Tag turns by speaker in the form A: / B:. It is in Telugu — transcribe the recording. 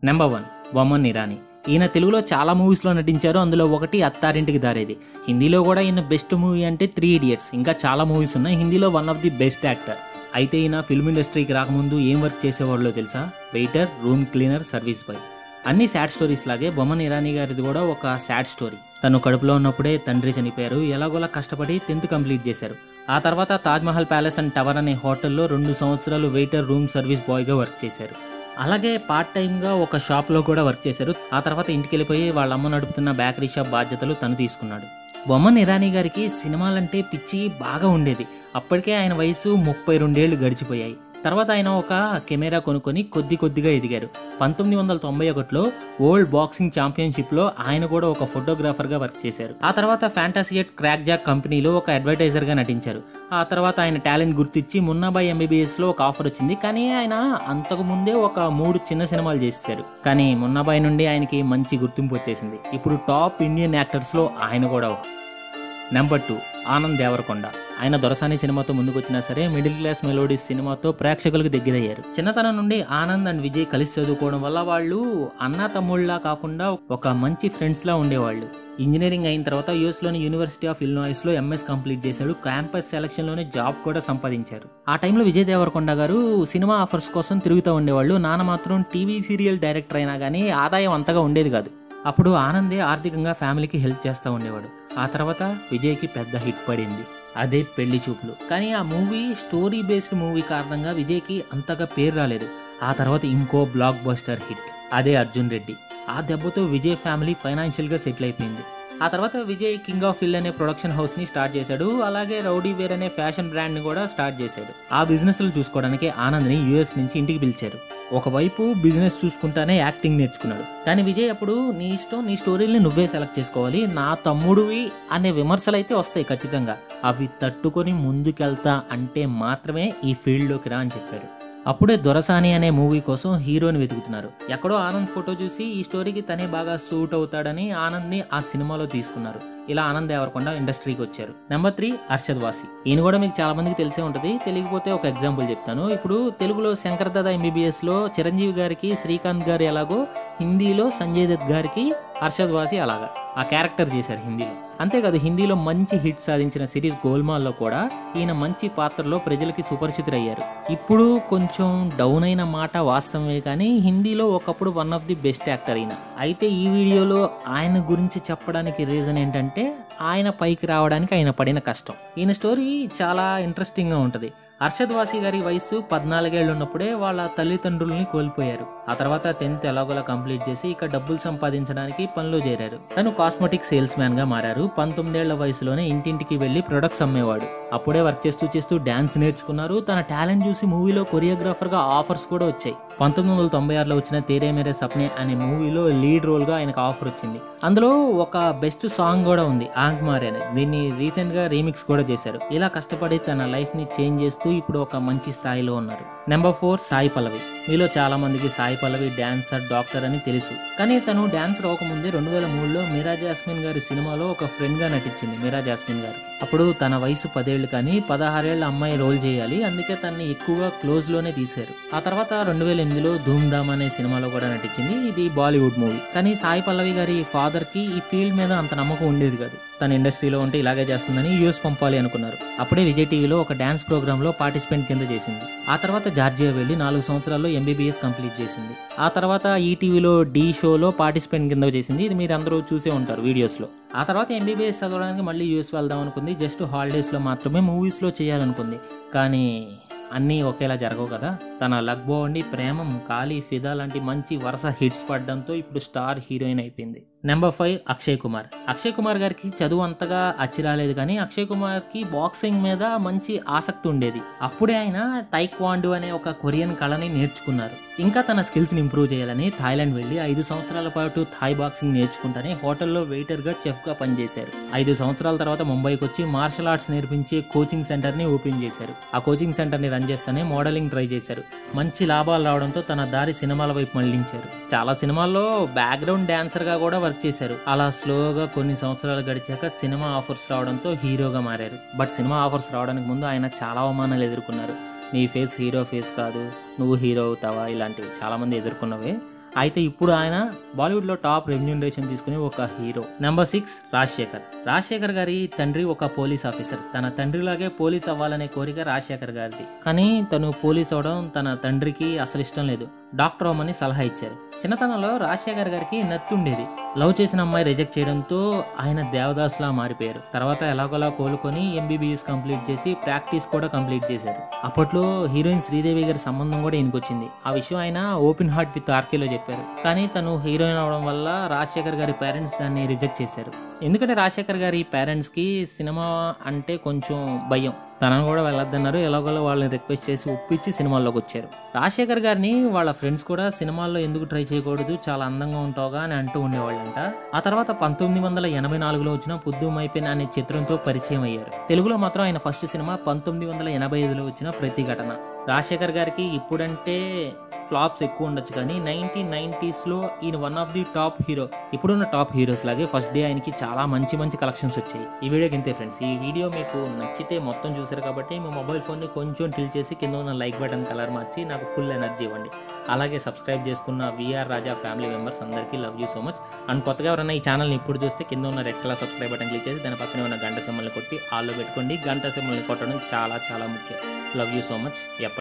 A: నెంబర్ వన్ బొమ్మన్ ఇరానీ ఈయన తెలుగులో చాలా మూవీస్లో నటించారు అందులో ఒకటి అత్తారింటికి దారేది హిందీలో కూడా ఈయన బెస్ట్ మూవీ అంటే త్రీ ఇడియట్స్ ఇంకా చాలా మూవీస్ ఉన్నాయి హిందీలో one of the best actor అయితే ఈయన ఫిల్మ్ ఇండస్ట్రీకి రాకముందు ఏం వర్క్ చేసేవాళ్ళో తెలుసా waiter room cleaner service boy అన్ని సాడ్ స్టోరీస్ లాగే బొమ్మన్ ఇరానీ గారిది కూడా ఒక సాడ్ స్టోరీ తను కడుపులో ఉన్నప్పుడే తండ్రి చనిపోయారు ఎలాగోలా కష్టపడి టెన్త్ కంప్లీట్ చేశారు ఆ తర్వాత తాజ్మహల్ ప్యాలెస్ అండ్ టవర్ అనే హోటల్లో రెండు సంవత్సరాలు వెయిటర్ రూమ్ సర్వీస్ బాయ్గా వర్క్ చేశారు అలాగే పార్ట్ టైంగా ఒక షాప్లో కూడా వర్క్ చేశారు ఆ తర్వాత ఇంటికి వెళ్ళిపోయి వాళ్ళ అమ్మ నడుపుతున్న బేకరీ షాప్ బాధ్యతలు తను తీసుకున్నాడు బొమ్మన్ ఇరానీ గారికి సినిమాలంటే పిచ్చి బాగా ఉండేది అప్పటికే ఆయన వయసు ముప్పై రెండేళ్లు గడిచిపోయాయి తర్వాత ఆయన ఒక కెమెరా కొనుక్కొని కొద్ది కొద్దిగా ఎదిగారు పంతొమ్మిది వందల తొంభై ఒకటిలో వరల్డ్ బాక్సింగ్ ఛాంపియన్షిప్లో ఆయన కూడా ఒక ఫోటోగ్రాఫర్గా వర్క్ చేశారు ఆ తర్వాత ఫ్యాంటాసియట్ క్రాక్ జాక్ కంపెనీలో ఒక అడ్వర్టైజర్గా నటించారు ఆ తర్వాత ఆయన టాలెంట్ గుర్తించి మున్నాబాయ్ ఎంబీబీఎస్లో ఒక ఆఫర్ వచ్చింది కానీ ఆయన అంతకు ముందే ఒక మూడు చిన్న సినిమాలు చేశారు కానీ మున్నాబాయ్ నుండి ఆయనకి మంచి గుర్తింపు వచ్చేసింది ఇప్పుడు టాప్ ఇండియన్ యాక్టర్స్లో ఆయన కూడా ఒక నెంబర్ టూ ఆనంద్ దేవరకొండ ఆయన దొరసాని సినిమాతో ముందుకొచ్చినా సరే మిడిల్ క్లాస్ మెలోడీస్ సినిమాతో ప్రేక్షకులకు దగ్గరయ్యారు చిన్నతనం నుండి ఆనంద్ అండ్ విజయ్ కలిసి చదువుకోవడం వల్ల వాళ్ళు అన్న తమ్ముళ్ళలా కాకుండా ఒక మంచి ఫ్రెండ్స్ లా ఉండేవాళ్ళు ఇంజనీరింగ్ అయిన తర్వాత యుఎస్ లోని యూనివర్సిటీ ఆఫ్ ఇల్నాయిస్ లో ఎంఎస్ కంప్లీట్ చేశాడు క్యాంపస్ సెలక్షన్ లోనే జాబ్ కూడా సంపాదించారు ఆ టైంలో విజయ్ దేవరకొండ గారు సినిమా ఆఫర్స్ కోసం తిరుగుతూ ఉండేవాళ్ళు నాన్న మాత్రం టీవీ సీరియల్ డైరెక్టర్ అయినా కానీ ఆదాయం అంతగా ఉండేది కాదు అప్పుడు ఆనందే ఆర్థికంగా ఫ్యామిలీకి హెల్ప్ చేస్తూ ఉండేవాడు ఆ తర్వాత విజయ్కి పెద్ద హిట్ పడింది అదే పెళ్లి చూపులు కానీ ఆ మూవీ స్టోరీ బేస్డ్ మూవీ కారణంగా విజయ్కి అంతగా పేరు రాలేదు ఆ తర్వాత ఇంకో బ్లాక్ బస్టర్ హిట్ అదే అర్జున్ రెడ్డి ఆ దెబ్బతో విజయ్ ఫ్యామిలీ ఫైనాన్షియల్గా సెటిల్ అయిపోయింది ఆ తర్వాత విజయ్ కింగ్ ఆఫ్ హిల్ అనే ప్రొడక్షన్ హౌస్ ని స్టార్ట్ చేశాడు అలాగే రౌడీ వేర్ అనే ఫ్యాషన్ బ్రాండ్ ని కూడా స్టార్ట్ చేశాడు ఆ బిజినెస్ చూసుకోవడానికి ఆనంద్ ని యుఎస్ నుంచి ఇంటికి పిలిచారు ఒకవైపు బిజినెస్ చూసుకుంటానే యాక్టింగ్ నేర్చుకున్నాడు కానీ విజయ్ అప్పుడు నీ ఇష్టం నీ స్టోరీని నువ్వే సెలెక్ట్ చేసుకోవాలి నా తమ్ముడివి అనే విమర్శలు అయితే వస్తాయి ఖచ్చితంగా అవి తట్టుకొని ముందుకెళ్తా అంటే మాత్రమే ఈ ఫీల్డ్లోకి రా అని చెప్పాడు అప్పుడే దొరసాని అనే మూవీ కోసం హీరోని వెతుకుతున్నారు ఎక్కడో ఆనంద్ ఫోటో చూసి ఈ స్టోరీకి తనే బాగా సూట్ అవుతాడని ఆనంద్ని ఆ సినిమాలో తీసుకున్నారు ఇలా ఆనంద్ దేవరకొండ ఇండస్ట్రీకి వచ్చారు నెంబర్ త్రీ అర్షద్ వాసి ఈయన కూడా మీకు చాలా మందికి తెలిసే ఉంటుంది తెలియకపోతే ఒక ఎగ్జాంపుల్ చెప్తాను ఇప్పుడు తెలుగులో శంకర్ దాదా ఎంబీబీఎస్ లో చిరంజీవి గారికి శ్రీకాంత్ గారు ఎలాగో హిందీలో సంజయ్ దత్ గారికి అర్షద్ వాసి అలాగా ఆ క్యారెక్టర్ చేశారు హిందీలో అంతేకాదు హిందీలో మంచి హిట్ సాధించిన సిరీస్ గోల్మాల్లో కూడా ఈయన మంచి పాత్రలో ప్రజలకి సుపరిచితులయ్యారు ఇప్పుడు కొంచెం డౌన్ అయిన మాట వాస్తవమే కానీ హిందీలో ఒకప్పుడు one of the best actor అయిన అయితే ఈ వీడియోలో ఆయన గురించి చెప్పడానికి రీజన్ ఏంటంటే ఆయన పైకి రావడానికి ఆయన పడిన కష్టం ఈయన స్టోరీ చాలా ఇంట్రెస్టింగ్గా ఉంటుంది అర్షద్ వాసి గారి వయసు పద్నాలుగేళ్లు ఉన్నప్పుడే వాళ్ళ తల్లిదండ్రుల్ని కోల్పోయారు ఆ తర్వాత టెన్త్ ఎలాగోలా కంప్లీట్ చేసి ఇక డబ్బులు సంపాదించడానికి పనిలో చేరారు తను కాస్మెటిక్ సేల్స్ మ్యాన్ గా మారారు పంతొమ్మిదేళ్ల వయసులోనే ఇంటింటికి వెళ్లి ప్రొడక్ట్స్ అమ్మేవాడు అప్పుడే వర్క్ చేస్తూ చేస్తూ డాన్స్ నేర్చుకున్నారు తన టాలెంట్ చూసి మూవీలో కొరియోగ్రాఫర్ గా ఆఫర్స్ కూడా వచ్చాయి పంతొమ్మిది వందల తొంభై ఆరులో వచ్చిన తేరే మేరే సప్నే అనే మూవీలో లీడ్ రోల్ గా ఆయనకు ఆఫర్ వచ్చింది అందులో ఒక బెస్ట్ సాంగ్ కూడా ఉంది ఆంక్ మారే అని దీన్ని రీసెంట్ గా రీమిక్స్ కూడా చేశారు ఇలా కష్టపడి తన లైఫ్ ని చేంజ్ చేస్తూ ఇప్పుడు ఒక మంచి స్థాయిలో ఉన్నారు నెంబర్ ఫోర్ సాయి పల్లవి మీలో చాలా మందికి సాయి పల్లవి డాన్సర్ డాక్టర్ అని తెలుసు కానీ తను డాన్సర్ అవ్వకముందే రెండు వేల మూడులో మీరా జాస్మిన్ గారి సినిమాలో ఒక ఫ్రెండ్ గా నటించింది మీరా జాస్మిన్ గారు అప్పుడు తన వయసు పదేళ్లు కానీ పదహారేళ్ల అమ్మాయి రోల్ చేయాలి అందుకే తనని ఎక్కువగా క్లోజ్ లోనే తీశారు ఆ తర్వాత రెండు వేల ఎనిమిదిలో ధూమ్ ధామ్ అనే సినిమాలో కూడా నటించింది ఇది బాలీవుడ్ మూవీ కానీ సాయి పల్లవి గారి ఫాదర్ కి ఈ ఫీల్డ్ మీద అంత నమ్మకం ఉండేది కాదు తన ఇండస్ట్రీలో ఉంటే ఇలాగే చేస్తుందని యూఎస్ పంపాలి అనుకున్నారు అప్పుడే విజయ్ టీవీలో ఒక డాన్స్ ప్రోగ్రామ్ లో పార్టిసిపెంట్ కింద చేసింది ఆ తర్వాత జార్జియా వెళ్లి నాలుగు సంవత్సరాల్లో ఎంబీబీఎస్ కంప్లీట్ చేసింది ఆ తర్వాత ఈ టీవీలో డి షోలో పార్టిసిపెంట్ కింద చేసింది ఇది మీరు అందరూ చూసే ఉంటారు వీడియోస్ లో ఆ తర్వాత ఎంబీబీఎస్ చదవడానికి మళ్ళీ యూఎస్ వెళ్దాం అనుకుంది జస్ట్ హాలిడేస్ లో మాత్రమే మూవీస్ లో చేయాలనుకుంది కానీ అన్నీ ఒకేలా జరగవు కదా తన లక్ బాగుండి ప్రేమం కాళీ ఫిదా లాంటి మంచి వరుస హిట్స్ పడడంతో ఇప్పుడు స్టార్ హీరోయిన్ అయిపోయింది నెంబర్ ఫైవ్ అక్షయ్ కుమార్ అక్షయ్ కుమార్ గారికి చదువు అంతగా అచ్చి రాలేదు కానీ అక్షయ్ కుమార్ కి బాక్సింగ్ మీద మంచి ఆసక్తి ఉండేది అప్పుడే ఆయన టైక్వాండు అనే ఒక కొరియన్ కళని నేర్చుకున్నారు ఇంకా తన స్కిల్స్ ని ఇంప్రూవ్ చేయాలని థాయిలాండ్ వెళ్లి ఐదు సంవత్సరాల పాటు థాయ్ బాక్సింగ్ నేర్చుకుంటానే హోటల్లో వెయిటర్ గా చెఫ్ గా పనిచేశారు ఐదు సంవత్సరాల తర్వాత ముంబైకి వచ్చి మార్షల్ ఆర్ట్స్ నేర్పించే కోచింగ్ సెంటర్ ని ఓపెన్ చేశారు ఆ కోచింగ్ సెంటర్ ని రన్ చేస్తూనే మోడలింగ్ ట్రై చేశారు మంచి లాభాలు రావడంతో తన దారి సినిమాల వైపు మళ్లించారు చాలా సినిమాల్లో బ్యాక్గ్రౌండ్ డాన్సర్ గా కూడా వర్క్ చేశారు అలా స్లోగా కొన్ని సంవత్సరాలు గడిచాక సినిమా ఆఫర్స్ రావడంతో హీరోగా మారారు బట్ సినిమా ఆఫర్స్ రావడానికి ముందు ఆయన చాలా అవమానాలు ఎదుర్కొన్నారు నీ ఫేస్ హీరో ఫేస్ కాదు నువ్వు హీరో అవుతావా ఇలాంటివి చాలా మంది ఎదుర్కొన్నవే అయితే ఇప్పుడు ఆయన బాలీవుడ్ లో టాప్ రెమ్యూనరేషన్ తీసుకునే ఒక hero number six Rajasekhar Rajasekhar గారి తండ్రి ఒక పోలీస్ ఆఫీసర్ తన తండ్రిలాగే పోలీస్ అవ్వాలనే కోరిక రాజశేఖర్ గారిది కానీ తను పోలీస్ అవడం తన తండ్రికి అసలు ఇష్టం లేదు డాక్టర్ అవ్వమని సలహా ఇచ్చారు చిన్నతనంలో రాజశేఖర్ గారికి నత్తి ఉండేది లవ్ చేసిన అమ్మాయి రిజెక్ట్ చేయడంతో ఆయన దేవదాస్లా మారిపోయారు తర్వాత ఎలాగోలా కోలుకొని ఎంబీబీఎస్ కంప్లీట్ చేసి ప్రాక్టీస్ కూడా కంప్లీట్ చేశారు అప్పట్లో హీరోయిన్ శ్రీదేవి గారి సంబంధం కూడా ఈయనకొచ్చింది ఆ విషయం ఆయన ఓపెన్ హార్ట్ విత్ ఆర్కేలో చెప్పారు కానీ తను హీరోయిన్ అవడం వల్ల రాజశేఖర్ గారి పేరెంట్స్ దాన్ని రిజెక్ట్ చేశారు ఎందుకంటే రాజశేఖర్ గారి పేరెంట్స్ కి సినిమా అంటే కొంచెం భయం తనను కూడా వెళ్ళొద్దన్నారు ఎలాగోలా వాళ్ళని రిక్వెస్ట్ చేసి ఒప్పించి సినిమాల్లోకి వచ్చారు రాజశేఖర్ గారిని వాళ్ళ ఫ్రెండ్స్ కూడా సినిమాల్లో ఎందుకు ట్రై చేయకూడదు చాలా అందంగా ఉంటావుగా అని అంటూ ఉండేవాళ్ళంట ఆ తర్వాత పంతొమ్మిది వందల ఎనభై నాలుగులో వచ్చిన పొద్దు మైపోయిన అనే చిత్రంతో పరిచయం అయ్యారు తెలుగులో మాత్రం ఆయన ఫస్ట్ సినిమా పంతొమ్మిది వందల ఎనభై ఐదులో వచ్చిన ప్రతిఘటన రాజశేఖర్ గారికి ఇప్పుడంటే ఫ్లాప్స్ ఎక్కువ ఉండొచ్చు కానీ నైన్టీన్ నైన్టీస్లో ఈయన one of the top hero ఇప్పుడున్న టాప్ హీరోస్ లాగే ఫస్ట్ డే ఆయనకి చాలా మంచి మంచి కలెక్షన్స్ వచ్చాయి ఈ వీడియోకి ఇంతే ఫ్రెండ్స్ ఈ వీడియో మీకు నచ్చితే మొత్తం చూసారు కాబట్టి మీ మొబైల్ ఫోన్ని కొంచెం టిల్ చేసి కింద ఉన్న లైక్ బటన్ కలర్ మార్చి నాకు ఫుల్ ఎనర్జీ ఇవ్వండి అలాగే సబ్స్క్రైబ్ చేసుకున్న విఆర్ రాజా ఫ్యామిలీ మెంబర్స్ అందరికీ love you so much and కొత్తగా ఎవరైనా ఈ ఛానల్ని ఇప్పుడు చూస్తే కింద ఉన్న red colour subscribe button click చేసి దాని పక్కనే ఉన్న గంట సింబల్ని కొట్టి ఆల్లో పెట్టుకోండి గంట సింబల్ని కొట్టడం చాలా చాలా ముఖ్యం లవ్ యూ సో మచ్ ఎప్పటి